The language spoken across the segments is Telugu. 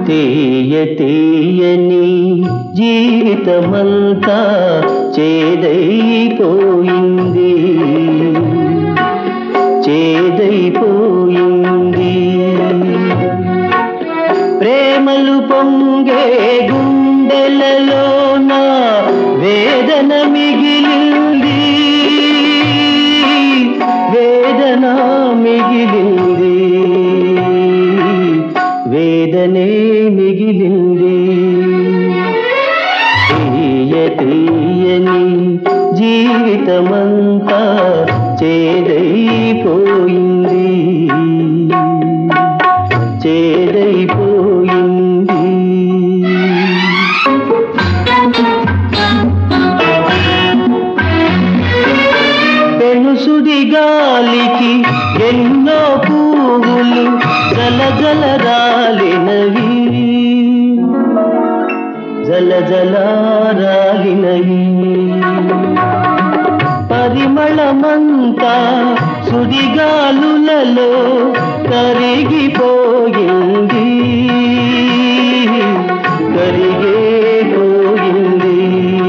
తీయ తీయని జీవితమంతా చేదైపోయింది చేదైపోయింది ప్రేమలు పొంగే గుండెలలోన వేదన మిగిలింది వేదన మిగిలింది వేదనే మిగిలింది తీయ తీయని జీవితమంతా చేదైపోయింది చేదైపోయింది పెనుసుడి గాలికి ఎన్నో పువ్వులు జల జల రాలినవి జల జల రాలినవి పరిమళమంతా సుడిగాలులలో కరిగిపోయింది కరిగే పోయింది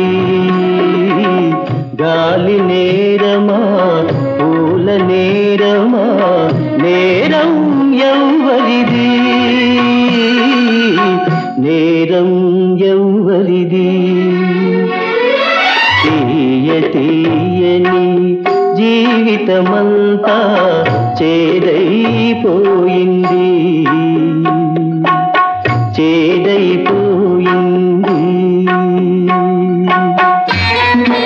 గాలి నేరమా పూల నేరమా నేరం ఎవ్వరిది నేరం ఎవ్వరిది తీయ తీయని జీవితమంతా చేదైపోయింది చేదైపోయింది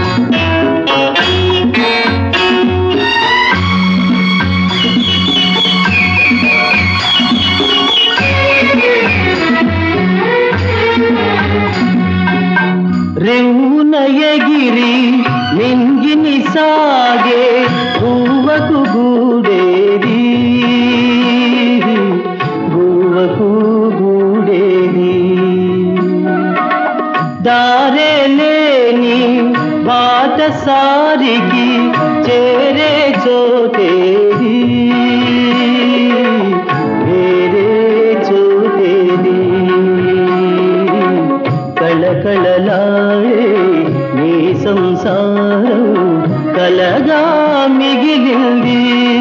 రివ్వున ఎగిరి నింగిని సాగే గువ్వకు గూడేది గువ్వకు గూడేది దారే లేని బాటసారికి చేరే చోటేది వేరే చోటేది కళకళలాడే నీ సంసారం కలగా మిగిలింది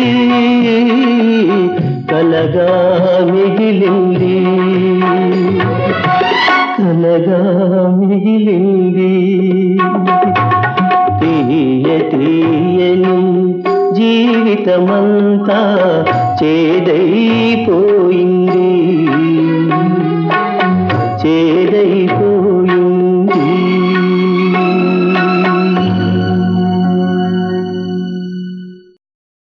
కలగా మిగిలింది కలగా మిగిలింది తీయ తీయని జీవితమంతా చేదైపోయింది